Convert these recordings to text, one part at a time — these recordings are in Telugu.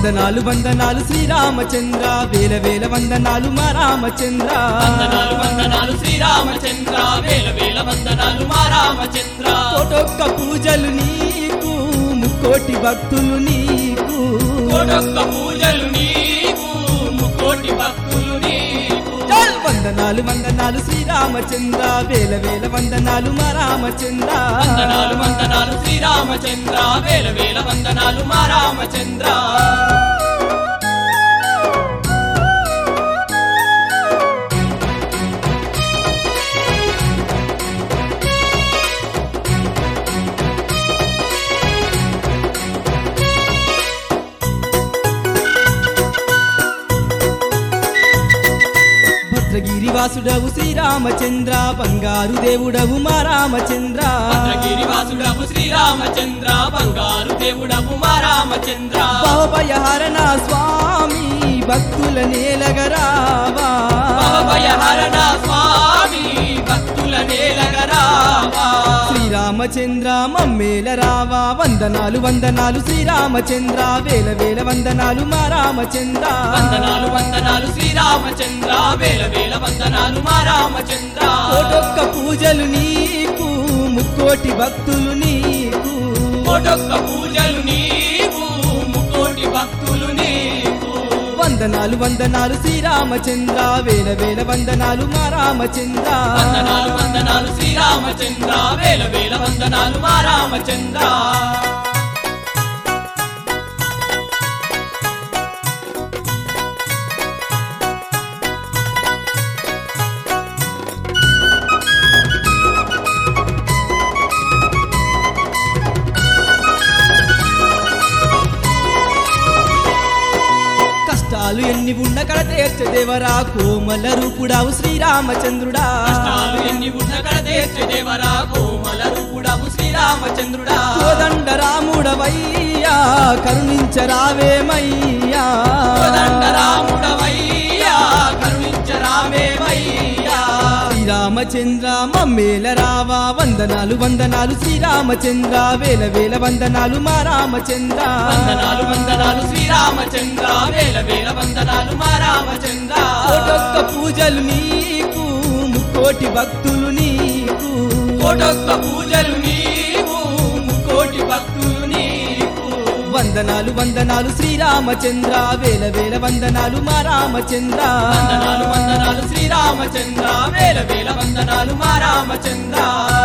వందనాలు వందనాలు శ్రీరామచంద్ర వేల వేల వందనాలు మా రామచంద్ర వందనాలు వందనాలు శ్రీరామచంద్ర వేల వేల వందనాలు మా రామచంద్ర కోటొక్క పూజలు నీకు ముక్కోటి భక్తులు నీకు కోటొక్క పూజలు నీకు ముక్కోటి భక్తులు నీకు చాల్ వందనాలు వందనాలు శ్రీరామచంద్ర వేల వేల వందనాలు మా రామచంద్ర వందనాలు వందనాలు శ్రీరామచంద్ర వేల వేల వందనాలు మా రామచంద్ర భద్రగిరి వాసుడవు శ్రీరామచంద్ర బంగారు దేవుడవు మా రామచంద్ర భద్రగిరి వాసుడవు శ్రీరామచంద్ర బంగారు దేవుడవు మా రామచంద్ర భవభయహరణ స్వామి భక్తుల నేలగరావా భవభయహరణ స్వామి భక్తుల నేలగరావా శ్రీరామచంద్ర మమ్మేల రావా వందనాలు వందనాలు శ్రీరామచంద్ర వేల వేల వందనాలు మా రామచంద్ర వందనాలు వందనాలు శ్రీరామచంద్ర వేల వేల వందనాలు మా రామచంద్ర కోటొక్క పూజలు నీకు ముక్కోటి భక్తులు నీకు కోటొక్క పూజలు నీకు ముకోటి భక్తులు నీకు వందనాలు వందనాలు శ్రీరామచంద్ర వేల వేల వందనాలు మా రామచంద్ర వందనాలు వందనాలు శ్రీరామచంద్ర వేల వేల వందనాలు మా రామచంద్ర కష్టాలు ఎన్ని ఉన్న కడ తీర్చదేవరా కోమల రూపుడావు శ్రీరామచంద్రుడా కష్టాలు ఎన్ని ఉన్న కడ దేవరా కోమల రూపుడవు శ్రీరామచంద్రుడా కోదండ రాముడవయ్యా కరుణించరావేమయ్యా కోదండ రాముడవయ్యా కరుణించరామేవయ్యా శ్రీరామచంద్ర మమ్మేల రావా వందనాలు వందనాలు శ్రీరామచంద్ర వేల వేల వందనాలు మా రామచంద్ర వందనాలు వందనాలు శ్రీరామచంద్ర వేల వేల వందనాలు మా రామచంద్ర కోటొక్క పూజలు నీకు ముక్కోటి భక్తులు నీకు కోటొక్క పూజలు నీవు ముకోటి భక్తులు నీకు వందనాలు వందనాలు శ్రీరామచంద్ర వేల వేల వందనాలు మా రామచంద్ర వందనాలు వందనాలు శ్రీరామచంద్ర వేల వేల వందనాలు మా రామచంద్ర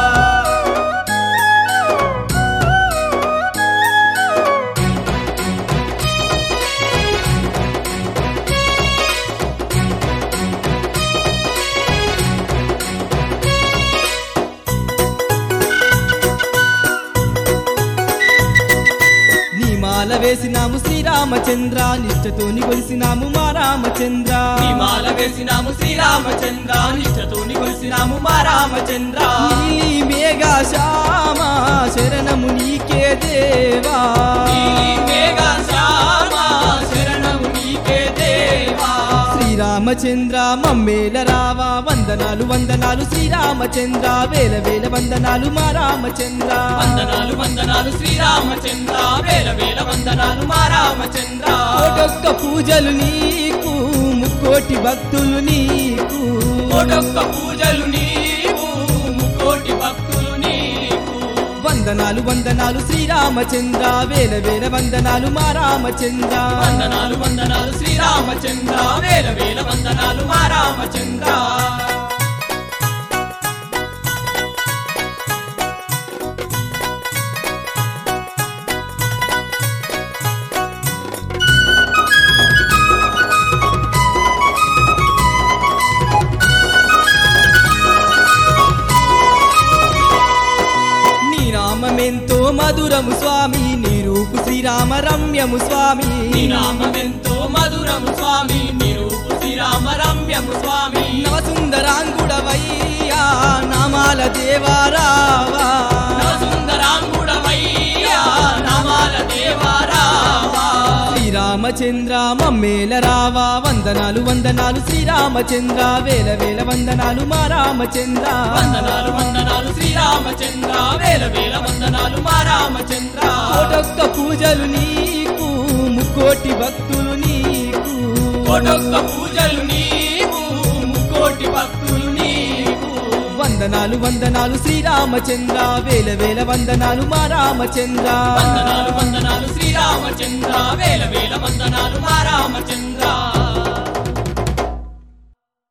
నీ మాల వేసినాము శ్రీరామచంద్ర నిష్టతోని కొలిసినాము మా రామచంద్ర నీ మాల వేసినాము శ్రీరామచంద్ర నిష్టతోని కొలిసినాము మా రామచంద్ర నీలి మేఘ శ్యామ శరణము నీకే దేవా నీలి మేఘ శ్యామ శరణము నీకే దేవా శ్రీరామచంద్ర మమ్మేల రావా వందనాలు వందనాలు శ్రీరామచంద్ర వేల వేల వందనాలు మా రామచంద్ర వందనాలు వందనాలు శ్రీరామచంద్ర వేల వేల వందనాలు మా రామచంద్ర కోటొక్క పూజలు నీకు ముక్కోటి భక్తులు నీకు కోటొక్క పూజలు నీవు ముకోటి భక్తులు నీకు వందనాలు వందనాలు శ్రీరామచంద్ర వేల వేల వందనాలు మా రామచంద్ర వందనాలు వందనాలు శ్రీరామచంద్ర వేల వేల వందనాలు మా రామచంద్ర నీ నామమెంతో మధురము స్వామి నీ రూపు శ్రీరామ రమ్యము స్వామి నీ నామమెంతో మధురము స్వామి నిరూపు శ్రీరామ రమ్యము స్వామి నవ సుందరాంగుడవయ్యా నామాల దేవారావా సుందరాంగుడవయ్యా నామాల దేవారావా శ్రీరామచంద్ర మమ్మేల రావా వందనాలు వందనాలు శ్రీరామచంద్ర వేల వేల వందనాలు మా రామచంద్ర వందనాలు వందనాలు శ్రీరామచంద్ర వేల వేల వందనాలు మా రామచంద్ర కోటొక్క పూజలు నీకు ముక్కు ముక్కోటి భక్తులు నీకు కోటొక్క పూజలు నీకు ముక్కోటి భక్తులు నీకు వందనాలు వందనాలు శ్రీరామచంద్ర వేల వేల వందనాలు మా రామచంద్ర వందనాలు వందనాలు శ్రీరామచంద్ర వేల వేల వందనాలు మా రామచంద్ర